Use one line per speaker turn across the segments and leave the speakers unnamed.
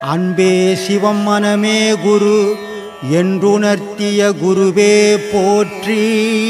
அன்பே சிவம் மனமே குரு என்றுணர்த்திய குருவே போற்றி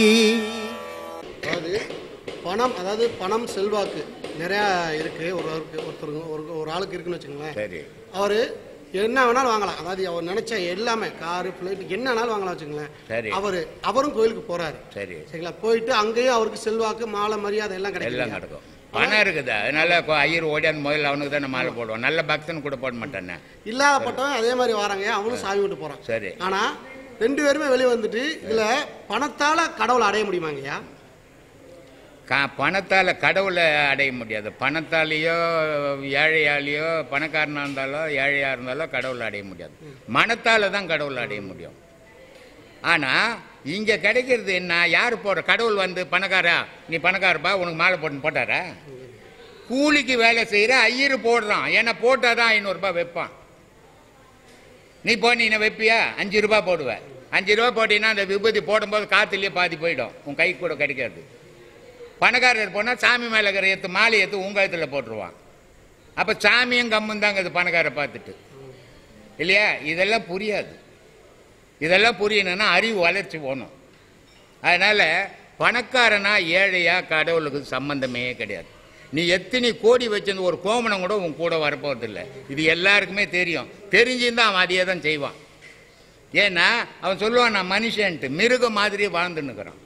அதாவது பணம் அதாவது பணம் செல்வாக்கு நிறையா இருக்குது ஒரு ஒருத்தருக்கு ஒருத்தருங்க ஒரு ஒரு ஆளுக்கு இருக்குன்னு வச்சுக்கோங்களேன்
சரி
அவர் என்ன வேணாலும் வாங்கலாம் அதாவது அவர் நினைச்ச எல்லாமே காரு ஃப்ளைட் என்ன வேணாலும் வாங்கலாம்
சரி.
வச்சுக்கோங்களேன் அவர் அவரும் கோயிலுக்கு போறாரு
சரி
சரிங்களா போயிட்டு அங்கேயும் அவருக்கு செல்வாக்கு மாலை மரியாதை எல்லாம்
எல்லாம்
கிடைக்கும்
நடக்கும் பணம் இருக்குது அதனால கொ- ஐயர் ஓடியாந்து முதல்ல அவனுக்கு தானே மாலை போடுவான் நல்ல பக்தன் கூட போட மாட்டானே
இல்லாதப்பட்டவன் அதே மாதிரி வராங்க அவனும் சாமி விட்டு போறான்
சரி
ஆனா ரெண்டு பேருமே வெளியே வந்துட்டு இதுல பணத்தால கடவுளை அடைய முடியுமாங்கய்யா
கா பணத்தால் கடவுளை அடைய முடியாது பணத்தாலேயோ ஏழையாலேயோ பணக்காரனாக இருந்தாலோ ஏழையாக இருந்தாலோ கடவுளை அடைய முடியாது மனத்தால் தான் கடவுளை அடைய முடியும் ஆனால் இங்கே கிடைக்கிறது என்ன யார் போடுற கடவுள் வந்து பணக்காரா நீ பணக்காரப்பா உனக்கு மாலை போட்டு போட்டாரா கூலிக்கு வேலை செய்கிற ஐயர் போடுறான் ஏன்னா போட்டால் தான் ஐநூறுரூபா வைப்பான் நீ போனீங்கன்னா வைப்பியா அஞ்சு ரூபா போடுவேன் அஞ்சு ரூபா போட்டீங்கன்னா அந்த விபூதி போடும்போது காற்றுலேயே பாதி போயிடும் உன் கை கூட கிடைக்காது பணக்காரர் போனால் சாமி மேலே இருக்கிற ஏற்று மாலை ஏற்று உங்கள் கழுத்தில் போட்டுருவான் அப்போ சாமியும் கம்மும் தாங்க இது பணக்காரை பார்த்துட்டு இல்லையா இதெல்லாம் புரியாது இதெல்லாம் புரியணும்னா அறிவு வளர்ச்சி போகணும் அதனால் பணக்காரனா ஏழையா கடவுளுக்கு சம்பந்தமே கிடையாது நீ எத்தனை கோடி வச்சிருந்து ஒரு கோமணம் கூட உன் கூட வரப்போறதில்லை இது எல்லாருக்குமே தெரியும் தெரிஞ்சிருந்தா அவன் அதையே தான் செய்வான் ஏன்னா அவன் சொல்லுவான் நான் மனுஷன்ட்டு மிருகம் மாதிரியே வாழ்ந்துன்னுக்குறான்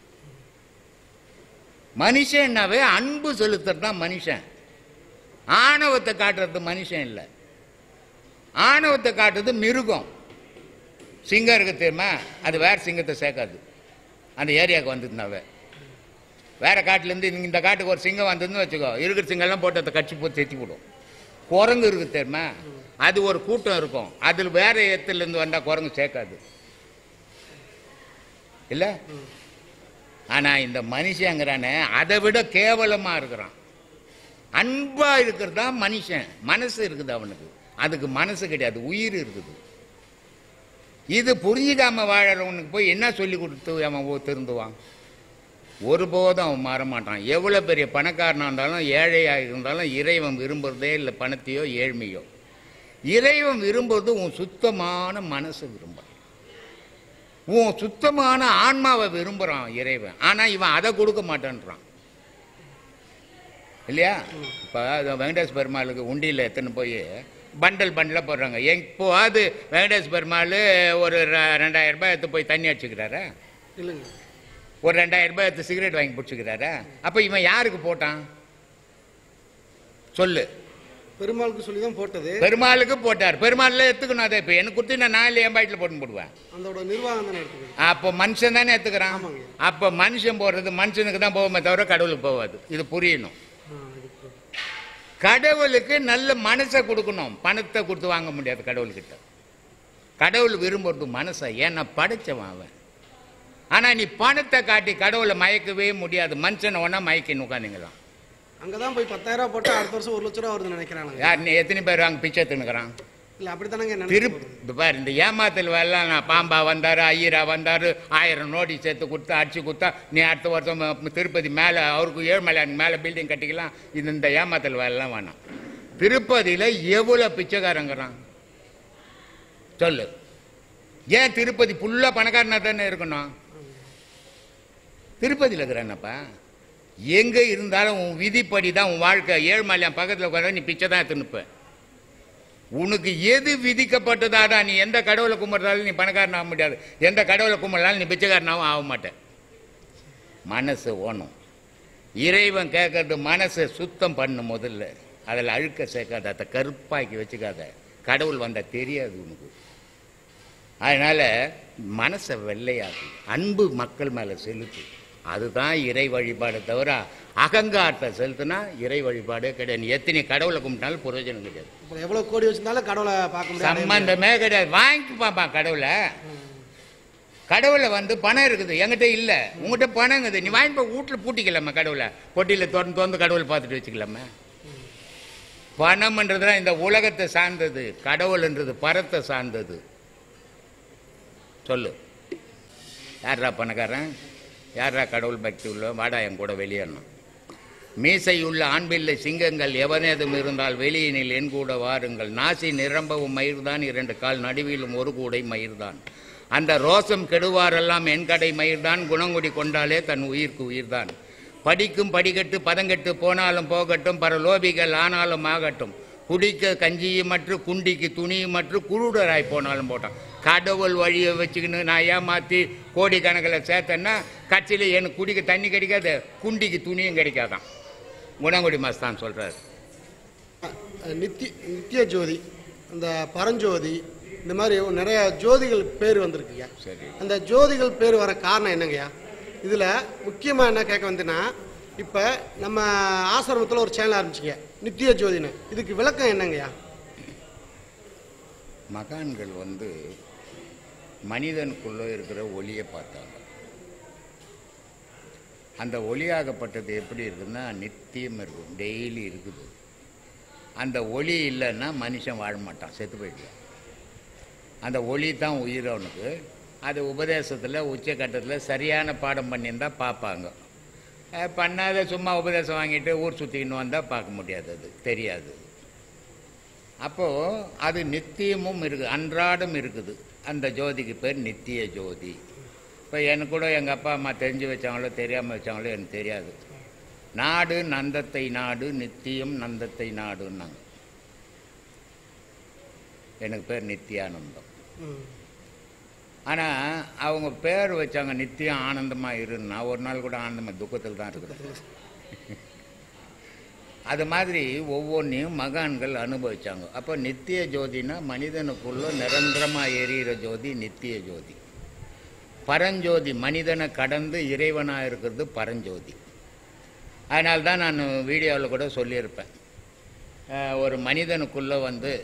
மனுஷன்னாவே அன்பு செலுத்துறது தான் மனுஷன் ஆணவத்தை காட்டுறது மனுஷன் இல்லை ஆணவத்தை காட்டுறது மிருகம் சிங்கம் இருக்கு தெரியுமா அது வேற சிங்கத்தை சேர்க்காது அந்த ஏரியாவுக்கு வந்திருந்தாவே வேற காட்டுலேருந்து இந்த காட்டுக்கு ஒரு சிங்கம் வந்ததுன்னு வச்சுக்கோ இருக்கிற சிங்கம்லாம் போட்டு அதை கட்சி போட்டு செத்தி விடும் குரங்கு இருக்கு தெரியுமா அது ஒரு கூட்டம் இருக்கும் அதில் வேற இடத்துலேருந்து வந்தால் குரங்கு சேர்க்காது இல்லை ஆனால் இந்த மனுஷங்கிறானே அதை விட கேவலமாக இருக்கிறான் அன்பாக இருக்கிறது தான் மனுஷன் மனசு இருக்குது அவனுக்கு அதுக்கு மனசு கிடையாது உயிர் இருக்குது இது புரிஞ்சிக்காம வாழறவனுக்கு போய் என்ன சொல்லி கொடுத்து அவன் ஓ- திருந்துவான் ஒருபோதும் அவன் மாற மாட்டான் எவ்வளோ பெரிய பணக்காரனாக இருந்தாலும் ஏழையாக இருந்தாலும் இறைவன் விரும்புறதே இல்லை பணத்தையோ ஏழ்மையோ இறைவன் விரும்புறது உன் சுத்தமான மனசு விரும்புறான் உன் சுத்தமான ஆன்மாவை விரும்புகிறான் இறைவன் ஆனால் இவன் அதை கொடுக்க மாட்டேன்றான் இல்லையா இப்போ வெங்கடேஷ் பெருமாளுக்கு உண்டியில் எத்தனை போய் பண்டல் பண்டலாக போடுறாங்க எப்போவாது வெங்கடேஷ் பெருமாள் ஒரு ர- ரெண்டாயிரம் ரூபாய் எடுத்து போய் தண்ணி அடிச்சுக்கிறாரா
இல்லைங்க
ஒரு ரெண்டாயிரம் ரூபாய் எடுத்து சிகரெட் வாங்கி பிடிச்சிக்கிறாரா அப்போ இவன் யாருக்கு போட்டான் சொல்லு
பெருமாளுக்கு சொல்லி தான் போட்டது
பெருமாளுக்கு போட்டார் பெருமாள்ல எடுத்துக்கணும் அதை இப்போ எனக்கு கொடுத்து நான் நாலு என் பாட்டில் போட்டு போடுவேன்
அதோட நிர்வாகம் தானே எடுத்துக்கணும்
அப்போ மனுஷன் தானே எடுத்துக்கிறான்
ஆமாங்க.
அப்போ மனுஷன் போடுறது மனுஷனுக்கு தான் போகுமே தவிர கடவுளுக்கு போகாது இது புரியணும்
ஆ, இதுக்கு.
கடவுளுக்கு நல்ல மனசை கொடுக்கணும் பணத்தை கொடுத்து வாங்க முடியாது கடவுள்கிட்ட கடவுள் விரும்புறது மனசை ஏன்னா படைச்சவன் அவன் ஆனா நீ பணத்தை காட்டி கடவுளை மயக்கவே முடியாது மனுஷனை ஒன்றா மயக்கின்னு உட்காந்துங்களாம்
அங்கதான் போய் பத்தாயிரம் ரூபாய் போட்டா அடுத்த வருஷம் ஒரு லட்ச ரூபா வருதுன்னு நினைக்கிறாங்க
யார் நீ எத்தனை பேர் அங்கே பிச்சை தின்னுக்கிறான்
இல்ல அப்படித்தானங்க
திருப்
நினைச்சு
இது பாரு இந்த ஏமாத்தல் வேலைலாம் நான் பாம்பா வந்தார் ஐயரா வந்தார் ஆயிரம் நோட்டி சேர்த்து கொடுத்தா அடிச்சு கொடுத்தா நீ அடுத்த வருஷம் ம- திருப்பதி மேலே அவருக்கு ஏழுமலை மேலே பில்டிங் கட்டிக்கலாம் இது இந்த ஏமாத்தல் வேலைலாம் வேணாம் திருப்பதியில் எவ்வளோ பிச்சைக்காரங்கிறான் சொல்லு ஏன் திருப்பதி ஃபுல்லாக பணக்காரனா தானே இருக்கணும் திருப்பதியில் இருக்கிறானப்பா எங்கே இருந்தாலும் உன் விதிப்படி தான் உன் வாழ்க்கை ஏழுமலையான் பக்கத்தில் உட்காந்து நீ பிச்சை தான் எடுத்துனுப்ப உனக்கு எது விதிக்கப்பட்டதாடா நீ எந்த கடவுளை கும்பிட்றாலும் நீ பணக்காரன் ஆக முடியாது எந்த கடவுளை கும்பிட்றாலும் நீ பிச்சைக்காரனாகவும் ஆக மாட்டேன் மனசு ஓணும் இறைவன் கேட்கறது மனசை சுத்தம் பண்ணு முதல்ல அதில் அழுக்க சேர்க்காத அதை கருப்பாக்கி வச்சுக்காத கடவுள் வந்தால் தெரியாது உனக்கு அதனால் மனசை வெள்ளையாக்கு அன்பு மக்கள் மேலே செலுத்து அதுதான் இறை வழிபாடு தவிர அகங்காரத்தை செலுத்தினா இறை வழிபாடே கிடையாது நீ எத்தனை கடவுளை கும்பிட்டாலும் பிரயோஜனம் கிடையாது
இப்போ எவ்வளவு கோடி வச்சிருந்தாலும் கடவுளை பார்க்க முடியாது
சம்பந்தமே கிடையாது வாங்கி பாப்பா கடவுளை கடவுளை வந்து பணம் இருக்குது என்கிட்ட இல்லை உங்ககிட்ட பணம் இருக்குது நீ வாங்கி போய் வீட்டில் பூட்டிக்கலாமா கடவுளை பொட்டியில் திறந்து திறந்து கடவுளை பார்த்துட்டு வச்சுக்கலாமா பணம்ன்றதுலாம் இந்த உலகத்தை சார்ந்தது கடவுள்ன்றது பரத்தை சார்ந்தது சொல்லு யாரா பணக்காரன் யாரா கடவுள் பக்தி உள்ள வாடா என் கூட வெளியேறணும் மீசையுள்ள ஆண்பிள்ளை சிங்கங்கள் எவனேதும் இருந்தால் வெளியினில் என் கூட வாருங்கள் நாசி நிரம்பவும் மயிர்தான் இரண்டு கால் நடுவிலும் ஒரு கூடை மயிர்தான் அந்த ரோசம் கெடுவாரெல்லாம் என் கடை மயிர்தான் குணங்குடி கொண்டாலே தன் உயிர்க்கு உயிர்தான் படிக்கும் படிக்கட்டு பதங்கெட்டு போனாலும் போகட்டும் பரலோபிகள் ஆனாலும் ஆகட்டும் குடிக்க கஞ்சியும் மற்றும் குண்டிக்கு துணியும் மற்றும் குருடராய் போனாலும் போட்டான் கடவுள் வழியை வச்சுக்கின்னு நான் ஏமாற்றி கோடிக்கணக்கில் சேர்த்தேன்னா கட்சியில் எனக்கு குடிக்க தண்ணி கிடைக்காது குண்டிக்கு துணியும் கிடைக்காதான் குணங்குடி மாஸ்தான் சொல்கிறார்
அஹ் நித்திய நித்திய ஜோதி அந்த பரஞ்சோதி இந்த மாதிரி நிறைய ஜோதிகள் பேர் வந்திருக்குய்யா
சரி
அந்த ஜோதிகள் பேர் வர காரணம் என்னங்கய்யா இதில் முக்கியமாக என்ன கேட்க வந்துன்னா இப்போ நம்ம ஆசிரமத்தில் ஒரு சேனல் ஆரம்பிச்சிங்க நித்திய ஜோதின்னு இதுக்கு விளக்கம் என்னங்கய்யா
மகான்கள் வந்து மனிதனுக்குள்ளே இருக்கிற ஒளியை பார்த்தாங்க அந்த ஒளியாகப்பட்டது எப்படி இருக்குன்னா நித்தியம் இருக்கும் டெய்லி இருக்குது அந்த ஒளி இல்லைன்னா மனுஷன் வாழ மாட்டான் செத்து போயிடுவான் அந்த ஒளி தான் உயிர் அவனுக்கு அது உபதேசத்தில் உச்சக்கட்டத்தில் சரியான பாடம் பண்ணியிருந்தா பார்ப்பாங்க அஹ் பண்ணாத சும்மா உபதேசம் வாங்கிட்டு ஊர் சுற்றிக்கின்னு வந்தால் பார்க்க முடியாது அது தெரியாது அப்போது அது நித்தியமும் இருக்குது அன்றாடம் இருக்குது அந்த ஜோதிக்கு பேர் நித்திய ஜோதி இப்போ எனக்கு கூட எங்கள் அப்பா அம்மா தெரிஞ்சு வச்சாங்களோ தெரியாமல் வச்சாங்களோ எனக்கு தெரியாது நாடு நந்தத்தை நாடு நித்தியம் நந்தத்தை நாடுன்னாங்க எனக்கு பேர் நித்தியானந்தம்
ம்
ஆனால் அவங்க பேர் வச்சாங்க நித்தியம் ஆனந்தமாக இருன்னா ஒரு நாள் கூட ஆனந்தமாக துக்கத்தில் தான் இருக்குது அது மாதிரி ஒவ்வொன்றையும் மகான்கள் அனுபவிச்சாங்க அப்போ நித்திய ஜோதினா மனிதனுக்குள்ள நிரந்தரமாக எரியிற ஜோதி நித்திய ஜோதி பரஞ்சோதி மனிதனை கடந்து இறைவனாக இருக்கிறது பரஞ்சோதி அதனால தான் நான் வீடியோவில் கூட சொல்லியிருப்பேன் அஹ் ஒரு மனிதனுக்குள்ளே வந்து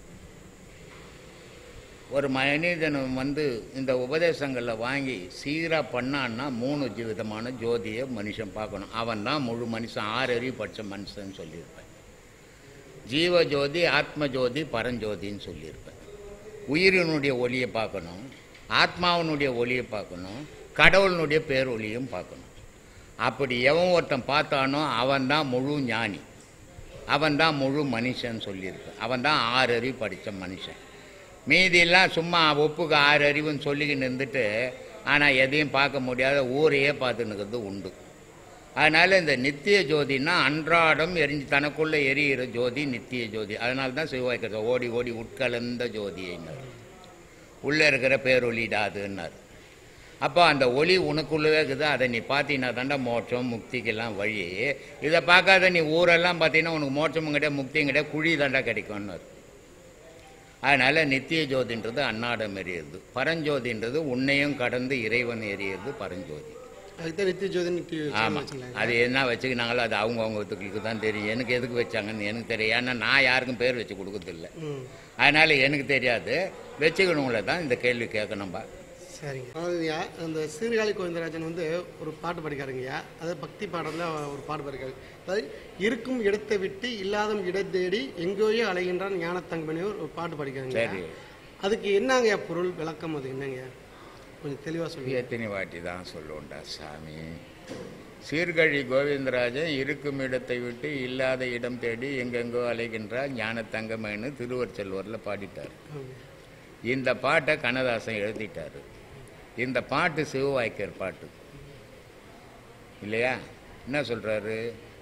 ஒரு மனிதன் வந்து இந்த உபதேசங்களில் வாங்கி சீராக பண்ணான்னா மூணு ஜி- விதமான ஜோதியை மனுஷன் பார்க்கணும் அவன் தான் முழு மனுஷன் ஆறு அறிவு படித்த மனுஷன் சொல்லியிருப்பேன் ஜீவ ஜோதி ஆத்ம ஜோதி பரஞ்சோதின்னு சொல்லியிருப்பேன் உயிரினுடைய ஒளியை பார்க்கணும் ஆத்மாவினுடைய ஒளியை பார்க்கணும் கடவுளினுடைய பேரொளியும் பார்க்கணும் அப்படி எவன் ஒருத்தன் பார்த்தானோ அவன் தான் முழு ஞானி அவன் தான் முழு மனுஷன் சொல்லியிருப்பேன் அவன் தான் ஆறு அறிவு படித்த மனுஷன் மீதியெல்லாம் சும்மா ஒப்புக்கு ஆறு அறிவுன்னு சொல்லிக்கின்னு இருந்துட்டு ஆனால் எதையும் பார்க்க முடியாத ஊரையே பார்த்துன்னு இருக்கிறது உண்டு அதனால் இந்த நித்திய ஜோதின்னா அன்றாடம் எரிஞ்சு தனக்குள்ளே எரியிற ஜோதி நித்திய ஜோதி அதனால தான் சிவாய்க்கிறது ஓடி ஓடி உட்கலந்த ஜோதியினார் உள்ளே இருக்கிற பேரொளிடாதுன்னார் அப்போ அந்த ஒளி உனக்குள்ளவே இருக்குது அதை நீ பார்த்தீங்கன்னா தாண்டா மோட்சம் முக்திக்கெல்லாம் வழி இதை பார்க்காத நீ ஊரெல்லாம் பார்த்தீங்கன்னா உனக்கு மோட்சமும் கிடையாது முக்தியும் கிடையாது குழி தாண்டா கிடைக்கும்னார் அதனால் நித்திய ஜோதின்றது அன்னாடம் எரியுது பரஞ்சோதின்றது உன்னையும் கடந்து இறைவன் எரியுது பரஞ்சோதி
அதுக்கு தான் நித்திய ஜோதி நித்திய சேனல்
ஆமாம்
வச்சுங்களேன்
அது என்ன வச்சுக்கினாங்களோ அது அவங்க அவங்களுக்கு தான் தெரியும் எனக்கு எதுக்கு வச்சாங்கன்னு எனக்கு தெரியும் ஏன்னா நான் யாருக்கும் பேர் வச்சு கொடுக்கறதில்ல
ம்
அதனால் எனக்கு தெரியாது வச்சுக்கணுங்கள தான் இந்த கேள்வி கேட்கணும்பா
சரிங்க அதாவதுயா அந்த சீர்காழி கோவிந்தராஜன் வந்து ஒரு பாட்டு படிக்காருங்கய்யா அது பக்தி பாடலில் ஒரு பாட்டு படிக்காரு அதாவது இருக்கும் இடத்தை விட்டு இல்லாத இடம் தேடி எங்கேயோ அலைகின்றான் ஞானத்தங்கமணி ஒரு பாட்டு படிக்காருங்க
சரி
அதுக்கு என்னங்கய்யா பொருள் விளக்கம் அது என்னங்கய்யா கொஞ்சம் தெளிவாக சொல்லுங்க
எத்தனை வாட்டி தான் சொல்லுவோண்டா சாமி சீர்கழி கோவிந்தராஜன் இருக்கும் இடத்தை விட்டு இல்லாத இடம் தேடி எங்கெங்கோ அலைகின்றார் ஞான தங்கமேன்னு திருவருச்செல்வரில் பாடிட்டார் இந்த பாட்டை கண்ணதாசன் எழுதிட்டார் இந்த பாட்டு சிவவாய்க்கர் பாட்டு இல்லையா என்ன சொல்கிறாரு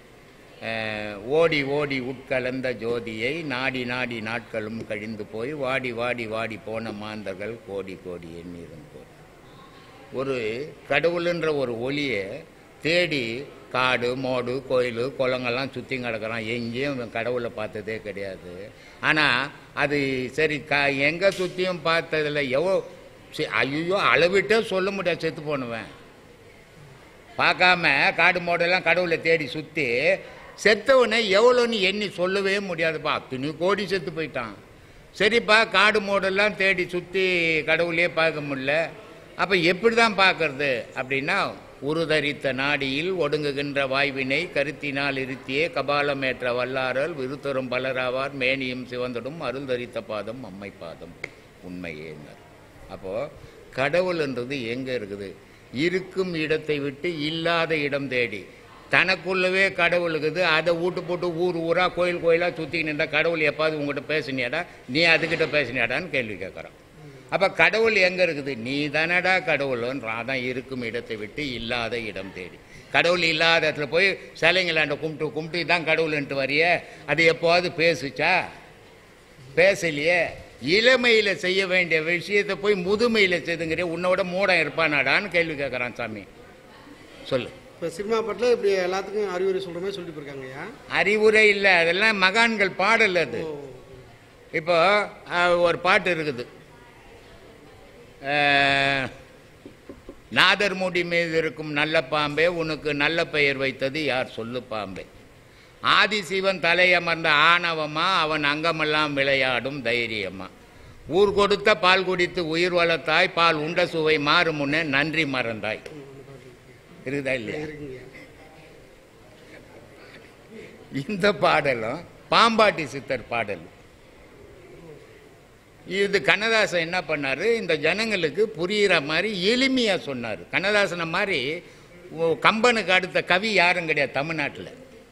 ஓடி ஓடி உட்கலந்த ஜோதியை நாடி நாடி நாட்களும் கழிந்து போய் வாடி வாடி வாடி போன மாந்தர்கள் கோடி கோடி எண்ணீரும் போய் ஒரு கடவுளுன்ற ஒரு ஒளியை தேடி காடு மோடு கோயில் குளங்கள்லாம் சுற்றி கிடக்கிறான் எங்கேயும் இவன் கடவுளை பார்த்ததே கிடையாது ஆனால் அது சரி க எங்கே சுற்றியும் பார்த்ததில் எவ்வளோ சி- ஐயோ அளவிட்டே சொல்ல முடியாது செத்து போனுவேன் பார்க்காம காடு மோடெல்லாம் கடவுளை தேடி சுற்றி செத்தவனை எவ்வளோன்னு எண்ணி சொல்லவே முடியாதுப்பா அத்தனை கோடி செத்து போயிட்டான் சரிப்பா காடு மோடெல்லாம் தேடி சுற்றி கடவுளையே பார்க்க முடியல அப்போ எப்படி தான் பார்க்கறது அப்படின்னா உருதரித்த நாடியில் ஒடுங்குகின்ற வாய்வினை கருத்தினால் இருத்தியே கபாலமேற்ற வல்லாரல் விருத்தரும் பலராவார் மேனியும் சிவந்தடும் அருள் தரித்த பாதம் அம்மை பாதம் உண்மையேன்னார் அப்போது கடவுள்ன்றது எங்கே இருக்குது இருக்கும் இடத்தை விட்டு இல்லாத இடம் தேடி தனக்குள்ளவே கடவுள் இருக்குது அதை வீட்டு போட்டு ஊர் ஊராக கோயில் கோயிலாக சுற்றிக்கிட்டு இருந்தால் கடவுள் எப்பாவது உங்ககிட்ட பேசினியாடா நீ அதுக்கிட்ட பேசினியாடான்னு கேள்வி கேட்குறான் அப்போ கடவுள் எங்கே இருக்குது நீ தானடா கடவுள்ன்ற அதான் இருக்கும் இடத்தை விட்டு இல்லாத இடம் தேடி கடவுள் இல்லாத இடத்துல போய் சிலைங்களாண்ட கும்பிட்டு கும்பிட்டு இதான் கடவுள்ன்ட்டு வரிய அது எப்போவாது பேசுச்சா பேசலையே இளமையில் செய்ய வேண்டிய விஷயத்தை போய் முதுமையில் செய்துங்கிற உன்னோட மூடம் இருப்பானாடான்னு கேள்வி கேட்குறான் சாமி சொல்லு
இப்போ சினிமா பாட்டில் இப்படி எல்லாத்துக்கும் அறிவுரை சொல்கிற மாதிரி சொல்லிட்டு போயிருக்காங்கய்யா
அறிவுரை இல்லை அதெல்லாம் மகான்கள் பாடல் அது
ஓ
இப்போ அஹ், ஒரு பாட்டு இருக்குது அஹ், நாதர் முடி மீது இருக்கும் நல்ல பாம்பே உனக்கு நல்ல பெயர் வைத்தது யார் சொல்லு பாம்பே ஆதிசிவன் தலையமர்ந்த ஆணவமா அவன் அங்கமெல்லாம் விளையாடும் தைரியமா ஊர் கொடுத்த பால் குடித்து உயிர் வளர்த்தாய் பால் உண்ட சுவை மாறும் முன்னே நன்றி மறந்தாய் இருக்குதா இல்லையா
இருக்குங்கய்யா
இந்த பாடலும் பாம்பாட்டி சித்தர் பாடல் இது கண்ணதாசன் என்ன பண்ணாரு இந்த ஜனங்களுக்கு புரிகிற மாதிரி எளிமையாக சொன்னார் கண்ணதாசனை மாதிரி ஓ- கம்பனுக்கு அடுத்த கவி யாரும் கிடையாது தமிழ்நாட்டில்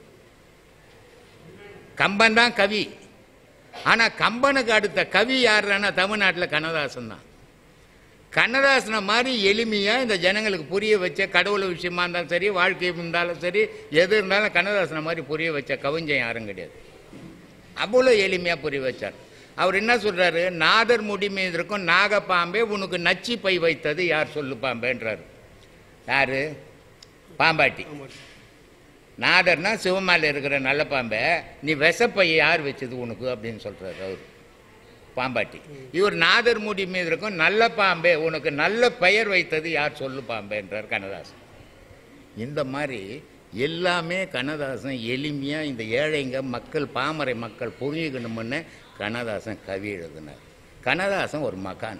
கம்பன் தான் கவி ஆனால் கம்பனுக்கு அடுத்த கவி யாருன்னா தமிழ்நாட்டில் கண்ணதாசன் தான் கண்ணதாசனை மாதிரி எளிமையாக இந்த ஜனங்களுக்கு புரிய வச்ச கடவுள் விஷயமா இருந்தாலும் சரி வாழ்க்கை இருந்தாலும் சரி எது இருந்தாலும் கண்ணதாசனை மாதிரி புரிய வச்ச கவிஞன் யாரும் கிடையாது அவ்வளோ எளிமையாக புரிய வச்சார் அவர் என்ன சொல்றாரு நாதர் முடி மீது இருக்கும் நாகப்பாம்பே உனக்கு நச்சி பை வைத்தது யார் சொல்லு பாம்பேன்றாரு யாரு பாம்பாட்டி
ஆமாம்
நாதர்னா சிவமால இருக்கிற நல்ல பாம்பை நீ விஷப்பை யார் வச்சது உனக்கு அப்படின்னு சொல்றாரு அவர் பாம்பாட்டி இவர் நாதர் முடி மீது இருக்கும் நல்ல பாம்பே உனக்கு நல்ல பெயர் வைத்தது யார் சொல்லு பாம்பேன்றார் கண்ணதாசன் இந்த மாதிரி எல்லாமே கண்ணதாசன் எளிமையாக இந்த ஏழைங்க மக்கள் பாமரை மக்கள் புரிஞ்சுக்கணும்னு கண்ணதாசன் கவி எழுதினார் கண்ணதாசன் ஒரு மகான்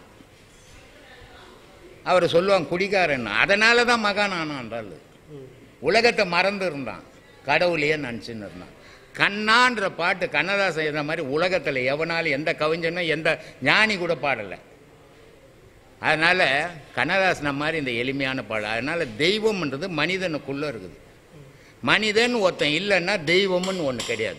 அவர் சொல்லுவாங்க குடிகாரன் அதனால தான் மகான் ஆனான்றாள் உலகத்தை மறந்து இருந்தான் கடவுளையே நினச்சின்னு இருந்தான் கண்ணான்ற பாட்டு கண்ணதாசன் இந்த மாதிரி உலகத்தில் எவனாலும் எந்த கவிஞனும் எந்த ஞானி கூட பாடலை அதனால் கண்ணதாசனை மாதிரி இந்த எளிமையான பாடல் அதனால் தெய்வம்ன்றது மனிதனுக்குள்ளே இருக்குது மனிதன் ஒருத்தன் இல்லைன்னா தெய்வம்னு ஒன்று கிடையாது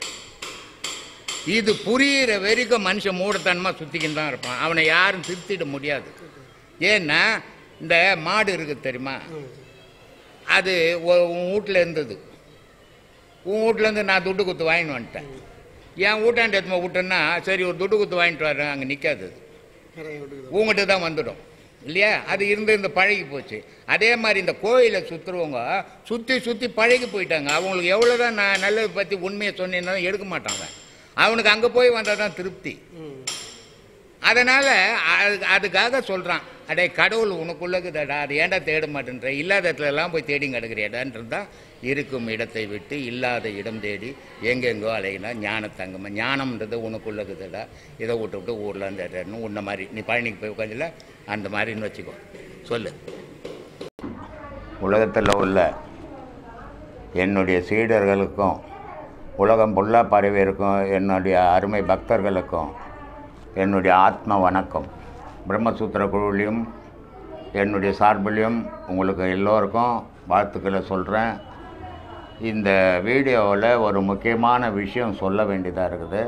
இது புரியிற வரைக்கும் மனுஷன் மூடத்தனமாக சுற்றிக்கின்னு தான் இருப்பான் அவனை யாரும் திருத்திட முடியாது ஏன்னா இந்த மாடு இருக்குது தெரியுமா அது ஒ- உன் வீட்டில் இருந்தது உன் வீட்டிலேருந்து நான் துட்டு குத்து வாங்கிட்டு வந்துட்டேன் என் வீட்டாண்ட எத்தனை விட்டேன்னா சரி ஒரு துட்டு குத்து வாங்கிட்டு வரேன் அங்கே நிற்காது அது
வேற வீட்டுக்கு
உங்கள்கிட்ட தான் வந்துடும் இல்லையா அது இருந்து இருந்து பழகி போச்சு அதே மாதிரி இந்த கோயிலை சுற்றுறவங்க சுற்றி சுற்றி பழகி போயிட்டாங்க அவங்களுக்கு எவ்வளோ தான் நான் நல்லதை பற்றி உண்மையை சொன்னேன்னாலும் எடுக்க மாட்டாங்க அவனுக்கு அங்கே போய் வந்தால் தான் திருப்தி
ம்
அதனால் அதுக்காக சொல்கிறான் அடே கடவுள் உனக்குள்ளக்குதடா அது ஏன்டா தேட மாட்டேன்ற இல்லாத இடத்துல எல்லாம் போய் தேடி கிடக்குறியடான்றது தான் இருக்கும் இடத்தை விட்டு இல்லாத இடம் தேடி எங்கெங்கோ அலையினா ஞானத்தங்கம்மா ஞானம்ன்றது உனக்குள்ளக்குதடா இதை விட்டு விட்டு ஊரில் இருந்து உன்ன மாதிரி நீ பழனிக்கு போய் உட்காந்துல அந்த மாதிரின்னு வச்சுக்கோ சொல்லு உலகத்தில் உள்ள என்னுடைய சீடர்களுக்கும் உலகம் ஃபுல்லாக பரவி இருக்கும் என்னுடைய அருமை பக்தர்களுக்கும் என்னுடைய ஆத்ம வணக்கம் பிரம்மசூத்திர குழுவிலையும் என்னுடைய சார்பிலையும் உங்களுக்கு எல்லோருக்கும் வாழ்த்துக்களை சொல்கிறேன் இந்த வீடியோவில் ஒரு முக்கியமான விஷயம் சொல்ல வேண்டியதாக இருக்குது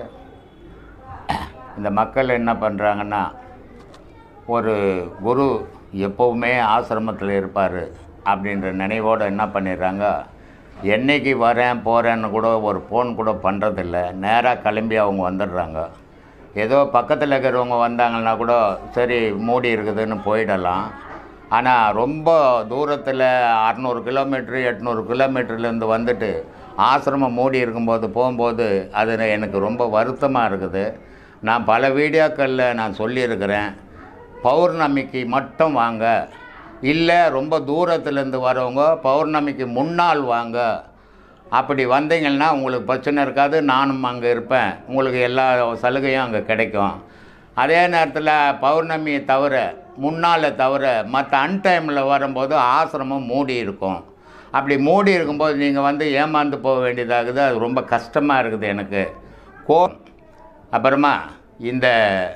இந்த மக்கள் என்ன பண்ணுறாங்கன்னா ஒரு குரு எப்போவுமே ஆசிரமத்தில் இருப்பார் அப்படின்ற நினைவோடு என்ன பண்ணிடுறாங்க என்னைக்கு வரேன் போகிறேன்னு கூட ஒரு ஃபோன் கூட பண்ணுறதில்ல நேராக கிளம்பி அவங்க வந்துடுறாங்க ஏதோ பக்கத்தில் இருக்கிறவங்க வந்தாங்கன்னா கூட சரி மூடி இருக்குதுன்னு போயிடலாம் ஆனால் ரொம்ப தூரத்தில் அறநூறு கிலோமீட்ரு எட்நூறு கிலோமீட்டர்லேருந்து வந்துட்டு ஆசிரமம் மூடி இருக்கும்போது போகும்போது அது எனக்கு ரொம்ப வருத்தமாக இருக்குது நான் பல வீடியோக்களில் நான் சொல்லியிருக்கிறேன் பௌர்ணமிக்கு மட்டும் வாங்க இல்லை ரொம்ப தூரத்துலேருந்து வரவங்க பௌர்ணமிக்கு முன்னால் வாங்க அப்படி வந்தீங்கன்னா உங்களுக்கு பிரச்சனை இருக்காது நானும் அங்கே இருப்பேன் உங்களுக்கு எல்லா சலுகையும் அங்கே கிடைக்கும் அதே நேரத்தில் பௌர்ணமியை தவிர முன்னால் தவிர மற்ற அன்டைமில் வரும்போது ஆசிரமம் மூடி இருக்கும் அப்படி மூடி இருக்கும்போது நீங்கள் வந்து ஏமாந்து போக வேண்டியதாகுது அது ரொம்ப கஷ்டமாக இருக்குது எனக்கு கோ அப்புறமா இந்த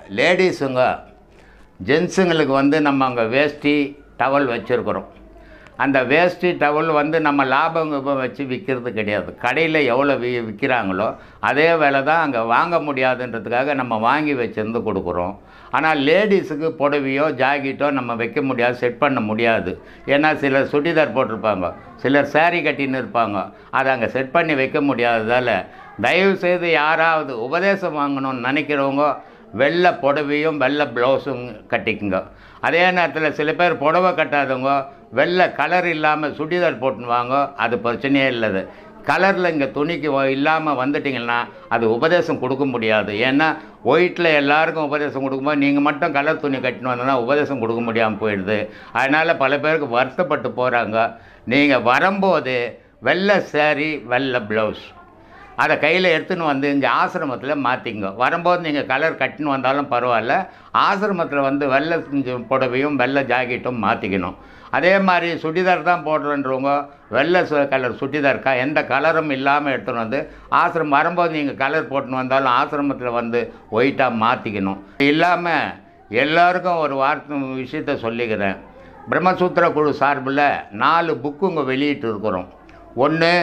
லேடிஸுங்க ஜென்ஸுங்களுக்கு வந்து நம்ம அங்கே வேஷ்டி டவல் வச்சுருக்குறோம் அந்த வேஷ்டி டவல் வந்து நம்ம லாபம் கீபம் வச்சு விற்கிறது கிடையாது கடையில் எவ்வளோ வி விற்கிறாங்களோ அதே விலை தான் அங்கே வாங்க முடியாதுன்றதுக்காக நம்ம வாங்கி வச்சிருந்து கொடுக்குறோம் ஆனால் லேடிஸுக்கு புடவையோ ஜாக்கெட்டோ நம்ம வைக்க முடியாது செட் பண்ண முடியாது ஏன்னா சிலர் சுடிதார் போட்டிருப்பாங்க சிலர் saree கட்டின்னு இருப்பாங்க அதை அங்கே செட் பண்ணி வைக்க முடியாததால் தயவு செய்து யாராவது உபதேசம் வாங்கணும்னு நினைக்கிறவங்க வெள்ளை புடவையும் வெள்ளை ப்ளவுஸும் கட்டிக்குங்க அதே நேரத்தில் சில பேர் புடவை கட்டாதவங்க வெள்ளை கலர் இல்லாமல் சுடிதார் போட்டுன்னு வாங்க அது பிரச்சனையே இல்லது கலரில் இங்கே துணிக்கு இல்லாமல் வந்துட்டிங்கன்னா அது உபதேசம் கொடுக்க முடியாது ஏன்னா ஒயிட்டில் எல்லாருக்கும் உபதேசம் கொடுக்கும்போது நீங்கள் மட்டும் கலர் துணி கட்டின்னு வந்தோன்னா உபதேசம் கொடுக்க முடியாமல் போயிடுது அதனால் பல பேருக்கு வருத்தப்பட்டு போகிறாங்க நீங்கள் வரும்போது வெள்ளை saree வெள்ளை ப்ளவுஸ் அதை கையில் எடுத்துன்னு வந்து இங்கே ஆசிரமத்தில் மாற்றிங்க வரும்போது நீங்கள் கலர் கட்டின்னு வந்தாலும் பரவாயில்ல ஆசிரமத்தில் வந்து வெள்ளை செஞ்ச புடவையும் வெள்ளை ஜாக்கெட்டும் மாற்றிக்கணும் அதே மாதிரி சுடிதார் தான் போடுறன்றவங்க வெள்ளை சு- கலர் சுடிதார் க எந்த கலரும் இல்லாமல் எடுத்துன்னு வந்து ஆசிரமம் வரும்போது நீங்கள் கலர் போட்டுன்னு வந்தாலும் ஆசிரமத்தில் வந்து ஒயிட்டாக மாற்றிக்கணும் இல்லாமல் எல்லாருக்கும் ஒரு வார்த்தை விஷயத்த சொல்லிக்கிறேன் பிரம்மசூத்திர குழு சார்பில் நாலு புக்குங்க வெளியிட்டு இருக்கிறோம் ஒன்று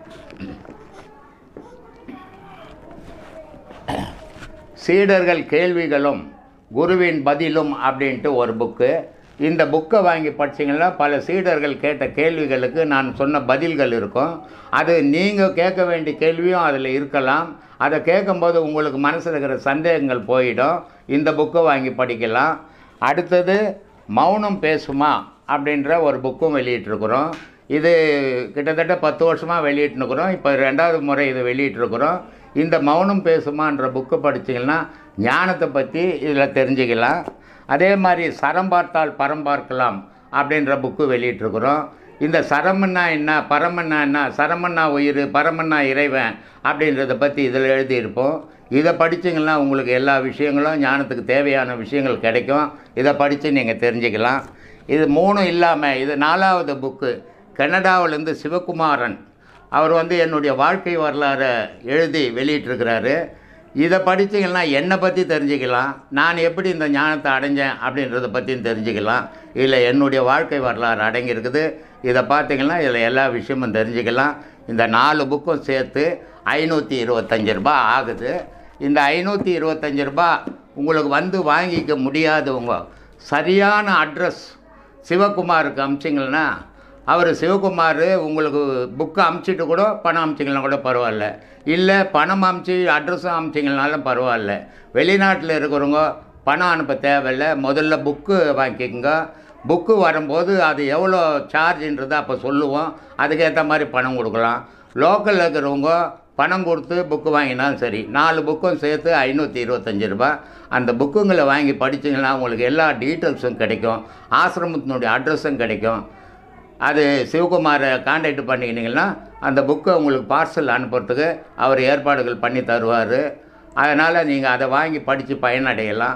சீடர்கள் கேள்விகளும் குருவின் பதிலும் அப்படின்ட்டு ஒரு புக்கு இந்த புக்கை வாங்கி படிச்சீங்கன்னா பல சீடர்கள் கேட்ட கேள்விகளுக்கு நான் சொன்ன பதில்கள் இருக்கும் அது நீங்கள் கேட்க வேண்டிய கேள்வியும் அதில் இருக்கலாம் அதை கேட்கும்போது உங்களுக்கு மனசில் இருக்கிற சந்தேகங்கள் போயிடும் இந்த புக்கை வாங்கி படிக்கலாம் அடுத்தது மௌனம் பேசுமா அப்படின்ற ஒரு புக்கும் வெளியிட்டிருக்கிறோம் இது கிட்டத்தட்ட பத்து வருஷமாக வெளியிட்டுருக்குறோம் இப்போ ரெண்டாவது முறை இது வெளியிட்டிருக்கிறோம் இந்த மௌனம் பேசுமான்ற புக்கு படிச்சீங்கன்னா ஞானத்தை பற்றி இதில் தெரிஞ்சுக்கலாம் அதே மாதிரி சரம் பார்த்தால் பரம் பார்க்கலாம் அப்படின்ற புக்கு வெளியிட்டிருக்கிறோம் இந்த சரமன்னா என்ன பரமன்னா என்ன சரமன்னா உயிர் பரமன்னா இறைவன் அப்படின்றத பற்றி இதில் எழுதியிருப்போம் இதை படிச்சீங்கன்னா உங்களுக்கு எல்லா விஷயங்களும் ஞானத்துக்கு தேவையான விஷயங்கள் கிடைக்கும் இதை படித்து நீங்கள் தெரிஞ்சுக்கலாம் இது மூணும் இல்லாமல் இது நாலாவது புக்கு கனடாவிலேருந்து சிவகுமாரன் அவர் வந்து என்னுடைய வாழ்க்கை வரலாறை எழுதி வெளியிட்டிருக்கிறாரு இதை படிச்சீங்கன்னா என்னை பற்றி தெரிஞ்சுக்கலாம் நான் எப்படி இந்த ஞானத்தை அடைஞ்சேன் அப்படின்றத பற்றியும் தெரிஞ்சுக்கலாம் இதில் என்னுடைய வாழ்க்கை வரலாறு அடங்கியிருக்குது இதை பார்த்தீங்கன்னா இதில் எல்லா விஷயமும் தெரிஞ்சுக்கலாம் இந்த நாலு புக்கும் சேர்த்து ஐநூற்றி இருபத்தஞ்சி ரூபாய் ஆகுது இந்த ஐநூற்றி இருபத்தஞ்சி ரூபாய் உங்களுக்கு வந்து வாங்கிக்க முடியாதவங்க சரியான அட்ரஸ் சிவகுமாருக்கு அமிச்சிங்கன்னா அவர் சிவகுமார் உங்களுக்கு புக்கு அமுச்சிட்டு கூட பணம் அமுச்சிங்கன்னா கூட பரவாயில்ல இல்லை பணம் அமுச்சு அட்ரஸும் அமுச்சிங்கனாலும் பரவாயில்ல வெளிநாட்டில் இருக்கிறவங்க பணம் அனுப்ப தேவையில்ல முதல்ல புக்கு வாங்கிக்கோங்க புக்கு வரும்போது அது எவ்வளோ சார்ஜின்றதை அப்போ சொல்லுவோம் அதுக்கேற்ற மாதிரி பணம் கொடுக்கலாம் லோக்கலில் இருக்கிறவங்க பணம் கொடுத்து புக்கு வாங்கினாலும் சரி நாலு புக்கும் சேர்த்து ஐநூற்றி இருபத்தஞ்சி ரூபாய் அந்த புக்குங்களை வாங்கி படிச்சீங்கன்னா உங்களுக்கு எல்லா டீட்டெயில்ஸும் கிடைக்கும் ஆசிரமத்தினுடைய அட்ரஸும் கிடைக்கும் அது சிவகுமாரை காண்டாக்ட் பண்ணிக்கினீங்கன்னா அந்த புக்கை உங்களுக்கு பார்சல் அனுப்புறதுக்கு அவர் ஏற்பாடுகள் பண்ணி தருவார் அதனால் நீங்கள் அதை வாங்கி படித்து பயனடையலாம்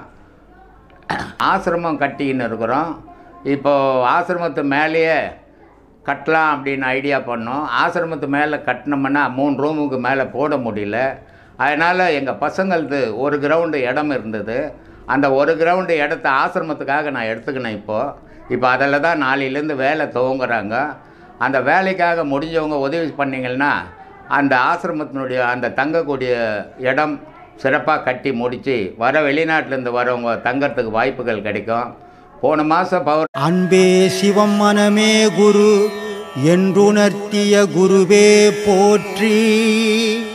ஆசிரமம் கட்டிக்கின்னு இருக்கிறோம் இப்போது ஆசிரமத்து மேலேயே கட்டலாம் அப்படின்னு ஐடியா பண்ணோம் ஆசிரமத்து மேலே கட்டினோம்னா மூணு ரூமுக்கு மேலே போட முடியல அதனால் எங்கள் பசங்களது ஒரு கிரவுண்டு இடம் இருந்தது அந்த ஒரு கிரவுண்டு இடத்த ஆசிரமத்துக்காக நான் எடுத்துக்கினேன் இப்போது இப்போ அதில் தான் நாளையிலேருந்து வேலை துவங்குறாங்க அந்த வேலைக்காக முடிஞ்சவங்க உதவி பண்ணிங்கன்னா அந்த ஆசிரமத்தினுடைய அந்த தங்கக்கூடிய இடம் சிறப்பாக கட்டி முடித்து வர வெளிநாட்டிலேருந்து வரவங்க தங்கறதுக்கு வாய்ப்புகள் கிடைக்கும் போன மாதம் பவர்
அன்பே சிவம் மனமே குரு என்றுணர்த்திய குருவே போற்றி